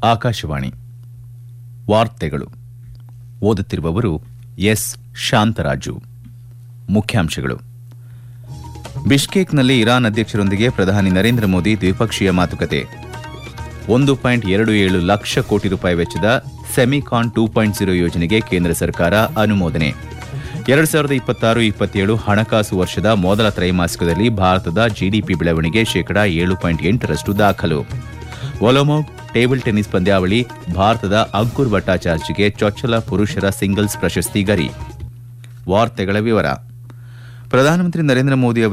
ಆಕಾಶವಾಣಿ ವಾರ್ತೆಗಳು ಓದುತ್ತಿರುವವರು ಎಸ್ ಶಾಂತರಾಜು ಮುಖ್ಯಾಂಶಗಳು ಬಿಷ್ಕೇಕ್ನಲ್ಲಿ ಇರಾನ್ ಅಧ್ಯಕ್ಷರೊಂದಿಗೆ ಪ್ರಧಾನಿ ನರೇಂದ್ರ ಮೋದಿ ದ್ವಿಪಕ್ಷೀಯ ಮಾತುಕತೆ ಒಂದು ಪಾಯಿಂಟ್ ಎರಡು ಏಳು ಲಕ್ಷ ಕೋಟಿ ರೂಪಾಯಿ ವೆಚ್ಚದ ಸೆಮಿಕಾನ್ ಟೂ ಪಾಯಿಂಟ್ ಜೀರೋ ಯೋಜನೆಗೆ ಕೇಂದ್ರ ಸರ್ಕಾರ ಅನುಮೋದನೆ ಎರಡು ಸಾವಿರದ ಇಪ್ಪತ್ತಾರು ಇಪ್ಪತ್ತೇಳು ಹಣಕಾಸು ವರ್ಷದ ಮೊದಲ ತ್ರೈಮಾಸಿಕದಲ್ಲಿ ಭಾರತದ ಜಿಡಿಪಿ ಬೆಳವಣಿಗೆ ಶೇಕಡಾ ಏಳು ಪಾಯಿಂಟ್ ಎಂಟರಷ್ಟು ದಾಖಲು ಒಲೊಮೊಗ್ ಟೇಬಲ್ ಟೆನ್ನಿಸ್ ಪಂದ್ಯಾವಳಿ ಭಾರತದ ಅಂಕುರ್ ಭಟ್ಟಾಚಾರ್ಜಿಗೆ ಚೊಚ್ಚಲ ಪುರುಷರ ಸಿಂಗಲ್ಸ್ ಪ್ರಶಸ್ತಿ ಗರಿ ವಾರ್ತೆಗಳ ವಿವರ ಪ್ರಧಾನಮಂತ್ರಿ ನರೇಂದ್ರ ಮೋದಿ ಅವರು